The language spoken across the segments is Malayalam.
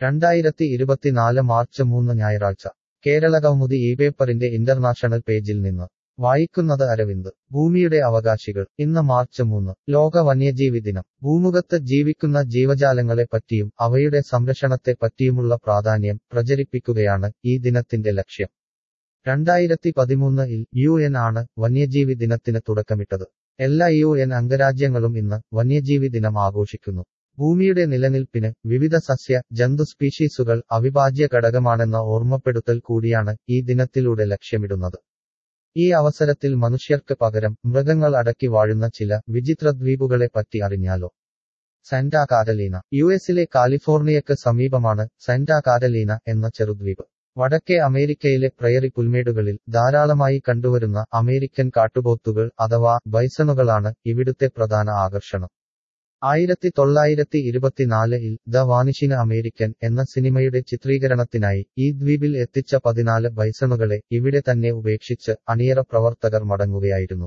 രണ്ടായിരത്തി ഇരുപത്തിനാല് മാർച്ച് മൂന്ന് ഞായറാഴ്ച കേരള കൗമുദി ഈ പേപ്പറിന്റെ ഇന്റർനാഷണൽ പേജിൽ നിന്ന് വായിക്കുന്നത് അരവിന്ദ് ഭൂമിയുടെ അവകാശികൾ ഇന്ന് മാർച്ച് മൂന്ന് ലോക വന്യജീവി ദിനം ഭൂമുഖത്ത് ജീവിക്കുന്ന ജീവജാലങ്ങളെ പറ്റിയും അവയുടെ സംരക്ഷണത്തെ പറ്റിയുമുള്ള പ്രാധാന്യം പ്രചരിപ്പിക്കുകയാണ് ഈ ദിനത്തിന്റെ ലക്ഷ്യം രണ്ടായിരത്തി പതിമൂന്നിൽ യു എൻ ആണ് വന്യജീവി ദിനത്തിന് തുടക്കമിട്ടത് എല്ലാ യു എൻ അംഗരാജ്യങ്ങളും ഇന്ന് വന്യജീവി ദിനം ആഘോഷിക്കുന്നു ഭൂമിയുടെ നിലനിൽപ്പിന് വിവിധ സസ്യ ജന്തു സ്പീഷീസുകൾ അവിഭാജ്യ ഘടകമാണെന്ന ഓർമ്മപ്പെടുത്തൽ കൂടിയാണ് ഈ ദിനത്തിലൂടെ ലക്ഷ്യമിടുന്നത് ഈ അവസരത്തിൽ മനുഷ്യർക്ക് പകരം മൃഗങ്ങൾ അടക്കി വാഴുന്ന ചില വിചിത്ര ദ്വീപുകളെ പറ്റി അറിഞ്ഞാലോ സെന്റാ കാരലീന യു എസിലെ കാലിഫോർണിയക്ക് സമീപമാണ് സെന്റാ കാരലീന എന്ന ചെറുദ്വീപ് വടക്കേ അമേരിക്കയിലെ പ്രയറി പുൽമേടുകളിൽ ധാരാളമായി കണ്ടുവരുന്ന അമേരിക്കൻ കാട്ടുപോത്തുകൾ അഥവാ ബൈസണുകളാണ് ഇവിടുത്തെ പ്രധാന ആകർഷണം ആയിരത്തി തൊള്ളായിരത്തി ഇരുപത്തിനാലിൽ ദ വാനിഷിന് അമേരിക്കൻ എന്ന സിനിമയുടെ ചിത്രീകരണത്തിനായി ഈ ദ്വീപിൽ എത്തിച്ച പതിനാല് ബൈസണുകളെ ഇവിടെ തന്നെ ഉപേക്ഷിച്ച് അണിയറ പ്രവർത്തകർ മടങ്ങുകയായിരുന്നു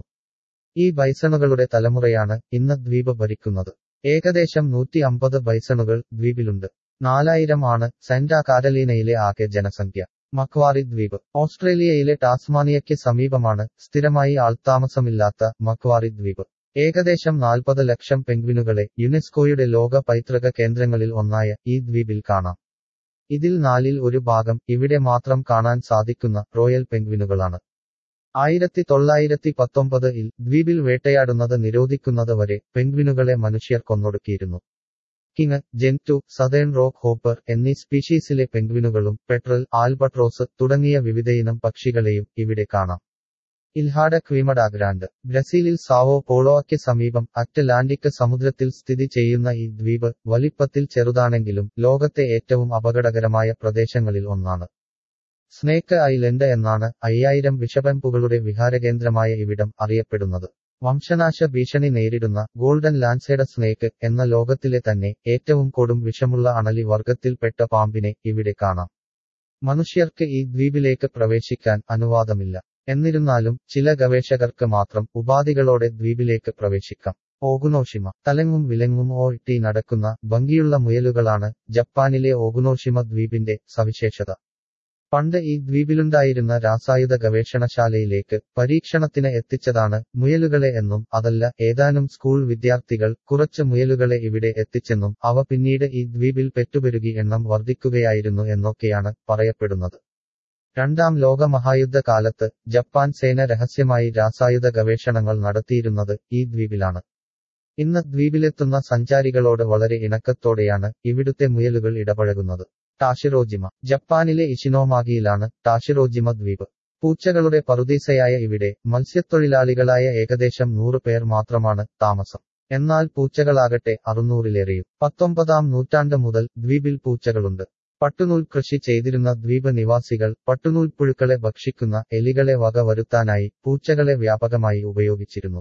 ഈ ബൈസണുകളുടെ തലമുറയാണ് ഇന്ന് ദ്വീപ് ഭരിക്കുന്നത് ഏകദേശം നൂറ്റി അമ്പത് ബൈസണുകൾ ദ്വീപിലുണ്ട് നാലായിരം ആണ് സെന്റാ കാരലീനയിലെ ആകെ ജനസംഖ്യ മക്വാറി ദ്വീപ് ഓസ്ട്രേലിയയിലെ ടാസ്മാനിയയ്ക്ക് സമീപമാണ് സ്ഥിരമായി ആൾത്താമസമില്ലാത്ത മക്വാറി ദ്വീപ് ഏകദേശം നാൽപ്പത് ലക്ഷം പെൻഗ്വിനുകളെ യുനെസ്കോയുടെ ലോക പൈതൃക കേന്ദ്രങ്ങളിൽ ഒന്നായ ഈ ദ്വീപിൽ കാണാം ഇതിൽ നാലിൽ ഒരു ഭാഗം ഇവിടെ മാത്രം കാണാൻ സാധിക്കുന്ന റോയൽ പെൻഗ്വിനുകളാണ് ആയിരത്തി തൊള്ളായിരത്തി പത്തൊമ്പതിൽ ദ്വീപിൽ വേട്ടയാടുന്നത് നിരോധിക്കുന്നത് വരെ പെൻഗ്വിനുകളെ മനുഷ്യർ കൊന്നൊടുക്കിയിരുന്നു king gentoo southern rockhopper എന്നീ സ്പീഷീസിലെ പെൻഗ്വിനുകളും പെട്രൽ ആൽബട്രോസ് തുടങ്ങിയ വിവിധയിനം പക്ഷികളെയും ഇവിടെ കാണാം ഇൽഹാഡ ക്വീമഡാഗ്രാൻഡ് ബ്രസീലിൽ സാവോ പോളോയ്ക്ക് സമീപം അറ്റ്ലാന്റിക് സമുദ്രത്തിൽ സ്ഥിതി ചെയ്യുന്ന ഈ ദ്വീപ് വലിപ്പത്തിൽ ചെറുതാണെങ്കിലും ലോകത്തെ ഏറ്റവും അപകടകരമായ പ്രദേശങ്ങളിൽ ഒന്നാണ് സ്നേക്ക് ഐലൻഡ് എന്നാണ് അയ്യായിരം വിഷപമ്പുകളുടെ വിഹാരകേന്ദ്രമായ ഇവിടം അറിയപ്പെടുന്നത് വംശനാശ ഭീഷണി നേരിടുന്ന ഗോൾഡൻ ലാൻസേഡ സ്നേക്ക് എന്ന ലോകത്തിലെ തന്നെ ഏറ്റവും കൊടും വിഷമുള്ള അണലി വർഗത്തിൽപ്പെട്ട പാമ്പിനെ ഇവിടെ കാണാം മനുഷ്യർക്ക് ഈ ദ്വീപിലേക്ക് പ്രവേശിക്കാൻ അനുവാദമില്ല എന്നിരുന്നാലും ചില ഗവേഷകർക്ക് മാത്രം ഉപാധികളോടെ ദ്വീപിലേക്ക് പ്രവേശിക്കാം ഓഗുനോഷിമ തലങ്ങും വിലങ്ങും ഓ ഇട്ടി നടക്കുന്ന ഭംഗിയുള്ള മുയലുകളാണ് ജപ്പാനിലെ ഓഗുനോഷിമ ദ്വീപിന്റെ സവിശേഷത പണ്ട് ഈ ദ്വീപിലുണ്ടായിരുന്ന രാസായുധ ഗവേഷണശാലയിലേക്ക് പരീക്ഷണത്തിന് എത്തിച്ചതാണ് മുയലുകളെ എന്നും അതല്ല ഏതാനും സ്കൂൾ വിദ്യാർത്ഥികൾ കുറച്ച് മുയലുകളെ ഇവിടെ എത്തിച്ചെന്നും അവ പിന്നീട് ഈ ദ്വീപിൽ പെറ്റുപെരുകി എണ്ണം വർദ്ധിക്കുകയായിരുന്നു എന്നൊക്കെയാണ് പറയപ്പെടുന്നത് രണ്ടാം ലോക മഹായുദ്ധ കാലത്ത് ജപ്പാൻ സേന രഹസ്യമായി രാസായുധ ഗവേഷണങ്ങൾ നടത്തിയിരുന്നത് ഈ ദ്വീപിലാണ് ഇന്ന് ദ്വീപിലെത്തുന്ന സഞ്ചാരികളോട് വളരെ ഇണക്കത്തോടെയാണ് ഇവിടുത്തെ മുയലുകൾ ഇടപഴകുന്നത് ടാഷിറോജിമ ജപ്പാനിലെ ഇഷിനോമാഗിയിലാണ് ടാഷിറോജിമ ദ്വീപ് പൂച്ചകളുടെ പറുദീസയായ ഇവിടെ മത്സ്യത്തൊഴിലാളികളായ ഏകദേശം നൂറ് പേർ മാത്രമാണ് താമസം എന്നാൽ പൂച്ചകളാകട്ടെ അറുന്നൂറിലേറെയും പത്തൊമ്പതാം നൂറ്റാണ്ട് മുതൽ ദ്വീപിൽ പൂച്ചകളുണ്ട് പട്ടുനൂൽ കൃഷി ചെയ്തിരുന്ന ദ്വീപ് നിവാസികൾ പട്ടുനൂൽ പുഴുക്കളെ ഭക്ഷിക്കുന്ന എലികളെ വക വരുത്താനായി പൂച്ചകളെ വ്യാപകമായി ഉപയോഗിച്ചിരുന്നു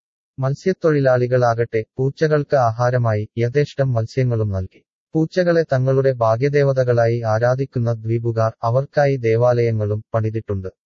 മത്സ്യത്തൊഴിലാളികളാകട്ടെ പൂച്ചകൾക്ക് ആഹാരമായി യഥേഷ്ടം മത്സ്യങ്ങളും നൽകി പൂച്ചകളെ തങ്ങളുടെ ഭാഗ്യദേവതകളായി ആരാധിക്കുന്ന ദ്വീപുകാർ അവർക്കായി ദേവാലയങ്ങളും പണിതിട്ടുണ്ട്